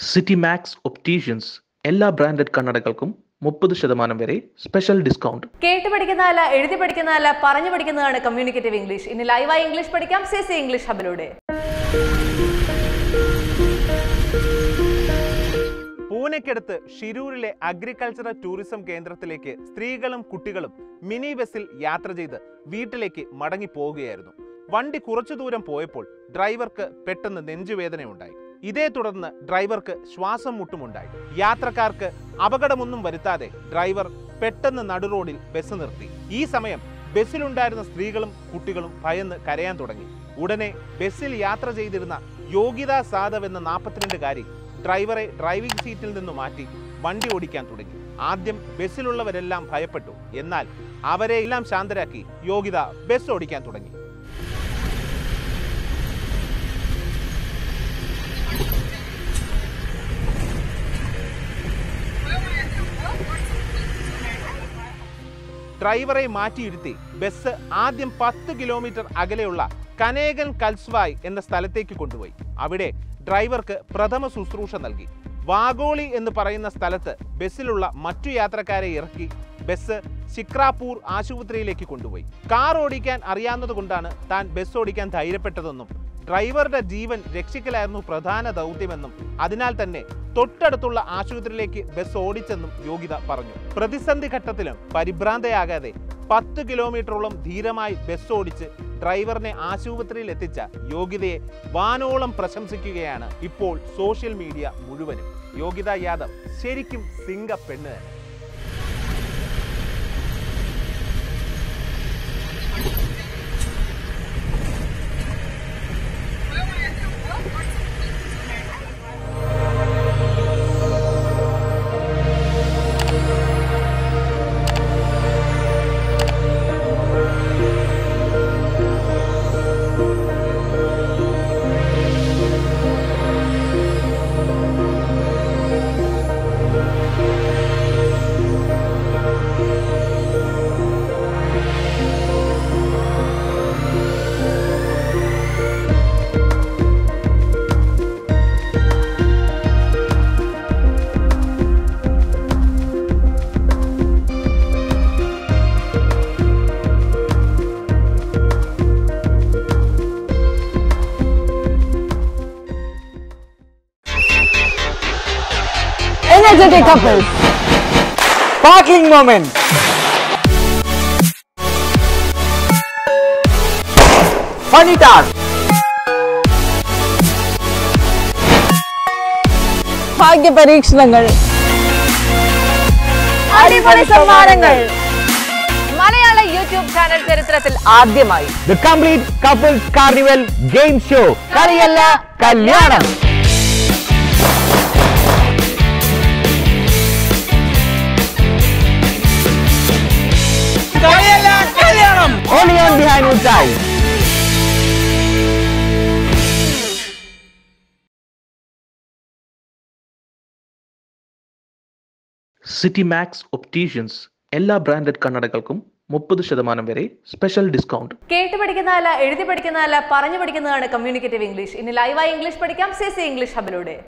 City max opticians എല്ലാ branded കണ്ണടകൾക്കും മുപ്പത് ശതമാനം വരെ സ്പെഷ്യൽ ഡിസ്കൗണ്ട് കേട്ട് പഠിക്കുന്നതല്ല എഴുതി പഠിക്കുന്നതല്ല പറഞ്ഞു പഠിക്കുന്നതാണ് കമ്മ്യൂണിക്കേറ്റീവ് ഇംഗ്ലീഷ് ഇനി ലൈവായി ഇംഗ്ലീഷ് പഠിക്കാം സി സി ഇംഗ്ലീഷ് ഹബിലൂടെ പൂനെക്കടുത്ത് ഷിരൂരിലെ അഗ്രികൾച്ചറൽ ടൂറിസം കേന്ദ്രത്തിലേക്ക് സ്ത്രീകളും കുട്ടികളും മിനി ബസ്സിൽ യാത്ര ചെയ്ത് വീട്ടിലേക്ക് മടങ്ങി പോവുകയായിരുന്നു വണ്ടി കുറച്ചു ദൂരം പോയപ്പോൾ ഡ്രൈവർക്ക് പെട്ടെന്ന് നെഞ്ചുവേദനയുണ്ടായി ഇതേ തുടർന്ന് ഡ്രൈവർക്ക് ശ്വാസം മുട്ടുമുണ്ടായി യാത്രക്കാർക്ക് അപകടമൊന്നും വരുത്താതെ ഡ്രൈവർ പെട്ടെന്ന് നടുറോഡിൽ ബസ് നിർത്തി ഈ സമയം ബസ്സിലുണ്ടായിരുന്ന സ്ത്രീകളും കുട്ടികളും ഭയന്ന് കരയാൻ തുടങ്ങി ഉടനെ ബസ്സിൽ യാത്ര ചെയ്തിരുന്ന യോഗിത സാദവ് എന്ന നാൽപ്പത്തിരണ്ടുകാരി ഡ്രൈവറെ ഡ്രൈവിംഗ് സീറ്റിൽ നിന്ന് മാറ്റി വണ്ടി ഓടിക്കാൻ തുടങ്ങി ആദ്യം ബസ്സിലുള്ളവരെല്ലാം ഭയപ്പെട്ടു എന്നാൽ അവരെ എല്ലാം ശാന്തരാക്കി യോഗിത ബസ് ഓടിക്കാൻ തുടങ്ങി ഡ്രൈവറെ മാറ്റിയിരുത്തി ബസ് ആദ്യം പത്ത് കിലോമീറ്റർ അകലെയുള്ള കനേഗൻ കൽസ്വായ് എന്ന സ്ഥലത്തേക്ക് കൊണ്ടുപോയി അവിടെ ഡ്രൈവർക്ക് പ്രഥമ ശുശ്രൂഷ നൽകി വാഗോളി എന്ന് പറയുന്ന സ്ഥലത്ത് ബസ്സിലുള്ള മറ്റു യാത്രക്കാരെ ഇറക്കി ബസ് ശിക്രാപൂർ ആശുപത്രിയിലേക്ക് കൊണ്ടുപോയി കാർ ഓടിക്കാൻ അറിയാവുന്നതുകൊണ്ടാണ് താൻ ബസ് ഓടിക്കാൻ ധൈര്യപ്പെട്ടതെന്നും ഡ്രൈവറുടെ ജീവൻ രക്ഷിക്കലായിരുന്നു പ്രധാന ദൗത്യമെന്നും അതിനാൽ തന്നെ തൊട്ടടുത്തുള്ള ആശുപത്രിയിലേക്ക് ബസ് ഓടിച്ചെന്നും യോഗിത പറഞ്ഞു പ്രതിസന്ധി ഘട്ടത്തിലും പരിഭ്രാന്തയാകാതെ പത്ത് കിലോമീറ്ററോളം ധീരമായി ബസ് ഓടിച്ച് ഡ്രൈവറിനെ ആശുപത്രിയിൽ എത്തിച്ച യോഗിതയെ വാനോളം പ്രശംസിക്കുകയാണ് ഇപ്പോൾ സോഷ്യൽ മീഡിയ മുഴുവനും യോഗിത യാദവ് ശരിക്കും സിംഗ പെണ്ണ് തന്നെ energetic couples. Sparkling moment. Funny task. ഭാഗ്യ പരീക്ഷണങ്ങൾ അടിപൊളി സമ്മാനങ്ങൾ മലയാള യൂട്യൂബ് ചാനൽ ചരിത്രത്തിൽ ആദ്യമായി The complete couples carnival game show. കളിയല്ല കല്യാണം Only on Behind Woods Eyes. City max opticians എല്ലാ ബ്രാൻഡഡ് കണ്ണടകൾക്കും മുപ്പത് ശതമാനം വരെ സ്പെഷ്യൽ ഡിസ്കൗണ്ട് കേട്ട് പഠിക്കുന്നതല്ല എഴുതി പഠിക്കുന്നതല്ല പറഞ്ഞു പഠിക്കുന്നതാണ് കമ്മ്യൂണിക്കേറ്റീവ് ഇംഗ്ലീഷ് ഇനി ലൈവായി ഇംഗ്ലീഷ് പഠിക്കാം സി സി ഇംഗ്ലീഷ് ഹബിലൂടെ